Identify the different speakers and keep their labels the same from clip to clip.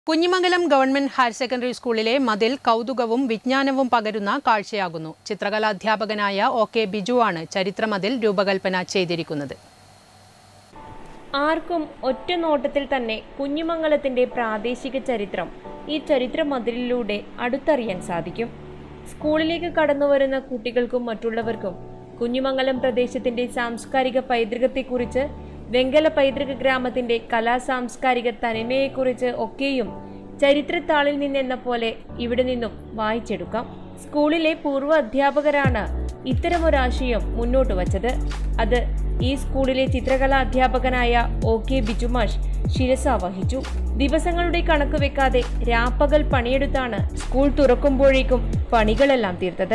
Speaker 1: Kunhimangalam government higher secondary സ്കൂളിലെ മതിൽ കൗതുകവും വിജ്ഞാനവും പകരുന്ന കാഴ്ചയാകുന്നു ചിത്രകലാധ്യാപകനായ ഒ കെ ബിജുവാണ് ചരിത്രമതിൽ രൂപകൽപ്പന ചെയ്തിരിക്കുന്നത്
Speaker 2: ആർക്കും ഒറ്റ നോട്ടത്തിൽ തന്നെ കുഞ്ഞിമംഗലത്തിന്റെ പ്രാദേശിക ചരിത്രം ഈ ചരിത്ര മതിലിലൂടെ അടുത്തറിയാൻ സാധിക്കും സ്കൂളിലേക്ക് കടന്നുവരുന്ന കുട്ടികൾക്കും മറ്റുള്ളവർക്കും കുഞ്ഞിമംഗലം പ്രദേശത്തിന്റെ സാംസ്കാരിക പൈതൃകത്തെക്കുറിച്ച് വെങ്കല പൈതൃക ഗ്രാമത്തിന്റെ കലാ സാംസ്കാരിക തനിമയെക്കുറിച്ച് ഒക്കെയും ചരിത്രത്താളിൽ നിന്നെന്ന പോലെ ഇവിടെ നിന്നും വായിച്ചെടുക്കാം സ്കൂളിലെ പൂർവ്വ അധ്യാപകരാണ് ഇത്തരമൊരാശയം മുന്നോട്ട് വച്ചത് അത് ഈ സ്കൂളിലെ ചിത്രകലാ അധ്യാപകനായ ഒ കെ ബിജുമാഷ് ശിരസ വഹിച്ചു ദിവസങ്ങളുടെ കണക്ക് വെക്കാതെ രാപ്പകൽ പണിയെടുത്താണ് സ്കൂൾ തുറക്കുമ്പോഴേക്കും പണികളെല്ലാം തീർത്തത്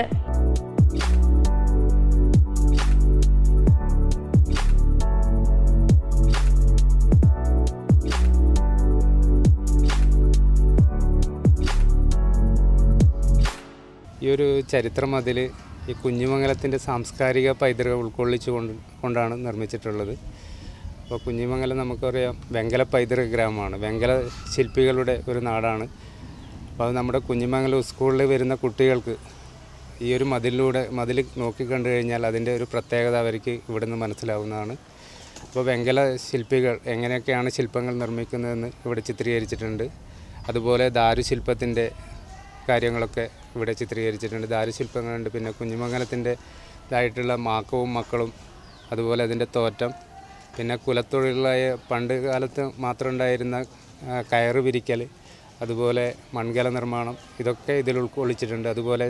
Speaker 3: ഈ ഒരു ചരിത്രമതിൽ ഈ കുഞ്ഞിമംഗലത്തിൻ്റെ സാംസ്കാരിക പൈതൃകം ഉൾക്കൊള്ളിച്ചു കൊണ്ട് കൊണ്ടാണ് നിർമ്മിച്ചിട്ടുള്ളത് അപ്പോൾ കുഞ്ഞിമംഗലം നമുക്കറിയാം വെങ്കല പൈതൃക ഗ്രാമമാണ് വെങ്കല ശില്പികളുടെ ഒരു നാടാണ് അപ്പോൾ അത് നമ്മുടെ കുഞ്ഞിമംഗലം സ്കൂളിൽ വരുന്ന കുട്ടികൾക്ക് ഈ ഒരു മതിലിലൂടെ മതിൽ നോക്കിക്കണ്ടു കഴിഞ്ഞാൽ അതിൻ്റെ ഒരു പ്രത്യേകത അവർക്ക് ഇവിടുന്ന് മനസ്സിലാവുന്നതാണ് അപ്പോൾ വെങ്കല ശില്പികൾ എങ്ങനെയൊക്കെയാണ് ശില്പങ്ങൾ നിർമ്മിക്കുന്നതെന്ന് ഇവിടെ ചിത്രീകരിച്ചിട്ടുണ്ട് അതുപോലെ ദാരുശില്പത്തിൻ്റെ കാര്യങ്ങളൊക്കെ ഇവിടെ ചിത്രീകരിച്ചിട്ടുണ്ട് ദാരുശില്പങ്ങളുണ്ട് പിന്നെ കുഞ്ഞിമംഗലത്തിൻ്റെ ഇതായിട്ടുള്ള മാക്കവും മക്കളും അതുപോലെ അതിൻ്റെ തോറ്റം പിന്നെ കുലത്തൊഴിലായ പണ്ട് കാലത്ത് മാത്രം ഉണ്ടായിരുന്ന ആ, കയറ് വിരിക്കൽ അതുപോലെ മൺകല നിർമ്മാണം ഇതൊക്കെ ഇതിൽ ഉൾക്കൊള്ളിച്ചിട്ടുണ്ട് അതുപോലെ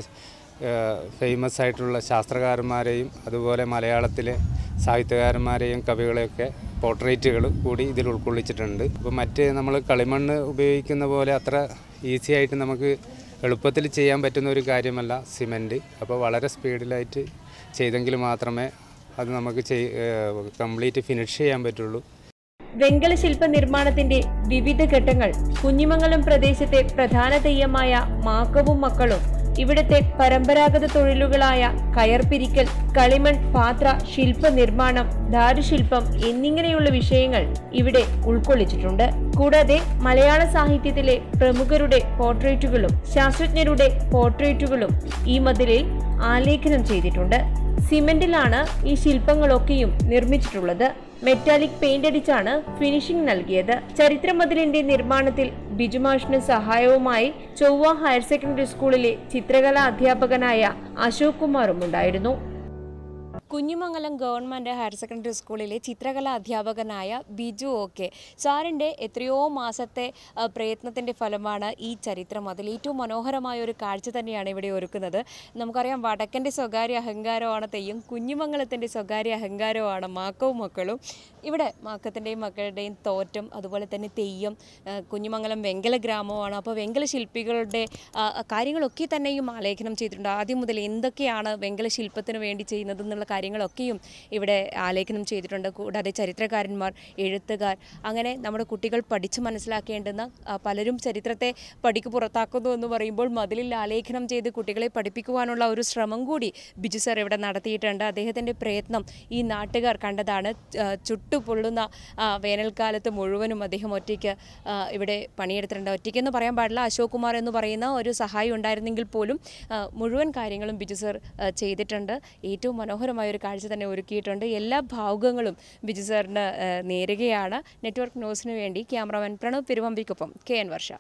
Speaker 3: ഫേമസ് ആയിട്ടുള്ള ശാസ്ത്രകാരന്മാരെയും അതുപോലെ മലയാളത്തിലെ സാഹിത്യകാരന്മാരെയും കവികളെയൊക്കെ പോർട്രേറ്റുകൾ കൂടി ഇതിൽ ഉൾക്കൊള്ളിച്ചിട്ടുണ്ട് അപ്പോൾ മറ്റ് നമ്മൾ കളിമണ്ണ് ഉപയോഗിക്കുന്ന പോലെ അത്ര ഈസി ആയിട്ട് നമുക്ക് എളുപ്പത്തിൽ ചെയ്യാൻ പറ്റുന്ന ഒരു കാര്യമല്ല സിമൻറ്റ് അപ്പോൾ വളരെ സ്പീഡിലായിട്ട് ചെയ്തെങ്കിൽ മാത്രമേ അത് നമുക്ക് ചെയ് കംപ്ലീറ്റ് ഫിനിഷ് ചെയ്യാൻ പറ്റുള്ളൂ
Speaker 2: വെങ്കല ശില്പ നിർമ്മാണത്തിന്റെ വിവിധ ഘട്ടങ്ങൾ കുഞ്ഞിമംഗലം പ്രദേശത്തെ പ്രധാന തെയ്യമായ മാക്കവും മക്കളും ഇവിടുത്തെ പരമ്പരാഗത തൊഴിലുകളായ കയർപിരിക്കൽ കളിമൺ പാത്ര ശില്പ നിർമ്മാണം ദാരുശില്പം എന്നിങ്ങനെയുള്ള വിഷയങ്ങൾ ഇവിടെ ഉൾക്കൊള്ളിച്ചിട്ടുണ്ട് കൂടാതെ മലയാള സാഹിത്യത്തിലെ പ്രമുഖരുടെ പോർട്രേറ്റുകളും ശാസ്ത്രജ്ഞരുടെ പോർട്രേറ്റുകളും ഈ മതിലിൽ ആലേഖനം ചെയ്തിട്ടുണ്ട് സിമെന്റിലാണ് ഈ ശില്പങ്ങളൊക്കെയും നിർമ്മിച്ചിട്ടുള്ളത് മെറ്റാലിക് പെയിന്റ് അടിച്ചാണ് ഫിനിഷിംഗ് നൽകിയത് ചരിത്രമതിലിന്റെ നിർമ്മാണത്തിൽ ബിജുമാഷിന് സഹായവുമായി ചൊവ്വ ഹയർ സെക്കൻഡറി സ്കൂളിലെ ചിത്രകലാ അധ്യാപകനായ അശോക് കുമാറും ഉണ്ടായിരുന്നു കുഞ്ഞിമംഗലം ഗവൺമെൻറ് ഹയർ സെക്കൻഡറി സ്കൂളിലെ ചിത്രകലാ അധ്യാപകനായ ബിജു ഓക്കെ സാറിൻ്റെ എത്രയോ മാസത്തെ ആ, പ്രയത്നത്തിൻ്റെ ഫലമാണ് ഈ ചരിത്രം അതിൽ ഏറ്റവും മനോഹരമായ ഒരു കാഴ്ച തന്നെയാണ് ഇവിടെ ഒരുക്കുന്നത് നമുക്കറിയാം വടക്കൻ്റെ സ്വകാര്യ അഹങ്കാരമാണ് തെയ്യം കുഞ്ഞിമംഗലത്തിൻ്റെ സ്വകാര്യ അഹങ്കാരമാണ് മാക്കവും മക്കളും ഇവിടെ മാക്കത്തിൻ്റെയും മക്കളുടെയും തോറ്റം അതുപോലെ തന്നെ തെയ്യം ആ, കുഞ്ഞിമംഗലം വെങ്കല ഗ്രാമമാണ് അപ്പോൾ വെങ്കല ശില്പികളുടെ ആ, കാര്യങ്ങളൊക്കെ തന്നെയും ആലേഖനം ചെയ്തിട്ടുണ്ട് ആദ്യം മുതൽ എന്തൊക്കെയാണ് വെങ്കല ശില്പത്തിന് വേണ്ടി ചെയ്യുന്നത് എന്നുള്ള കാര്യങ്ങളൊക്കെയും ഇവിടെ ആലേഖനം ചെയ്തിട്ടുണ്ട് കൂടാതെ ചരിത്രകാരന്മാർ എഴുത്തുകാർ അങ്ങനെ നമ്മുടെ കുട്ടികൾ പഠിച്ചു മനസ്സിലാക്കേണ്ടുന്ന ആ, പലരും ചരിത്രത്തെ പടിക്ക് പുറത്താക്കുന്നു എന്ന് പറയുമ്പോൾ മതിലിൽ ആലേഖനം ചെയ്ത് കുട്ടികളെ പഠിപ്പിക്കുവാനുള്ള ഒരു ശ്രമം കൂടി ബിജു സർ ഇവിടെ നടത്തിയിട്ടുണ്ട് അദ്ദേഹത്തിൻ്റെ പ്രയത്നം ഈ നാട്ടുകാർ കണ്ടതാണ് ആ, ചുട്ടുപൊള്ളുന്ന ആ, വേനൽക്കാലത്ത് മുഴുവനും അദ്ദേഹം ഒറ്റയ്ക്ക് ആ, ഇവിടെ പണിയെടുത്തിട്ടുണ്ട് ഒറ്റയ്ക്കെന്ന് പറയാൻ പാടില്ല അശോക് കുമാർ എന്ന് പറയുന്ന ഒരു സഹായി ഉണ്ടായിരുന്നെങ്കിൽ പോലും ആ, മുഴുവൻ കാര്യങ്ങളും ബിജു സർ ആ, ചെയ്തിട്ടുണ്ട് ഏറ്റവും മനോഹരമായ ഒരു കാഴ്ച തന്നെ ഒരുക്കിയിട്ടുണ്ട് എല്ലാ ഭാവുകങ്ങളും ബിജു സാറിന് ആ, നേരുകയാണ് നെറ്റ്വർക്ക് ന്യൂസിന് വേണ്ടി ക്യാമറാമാൻ പ്രണവ് പെരുവമ്പിക്കൊപ്പം കെ എൻ വർഷ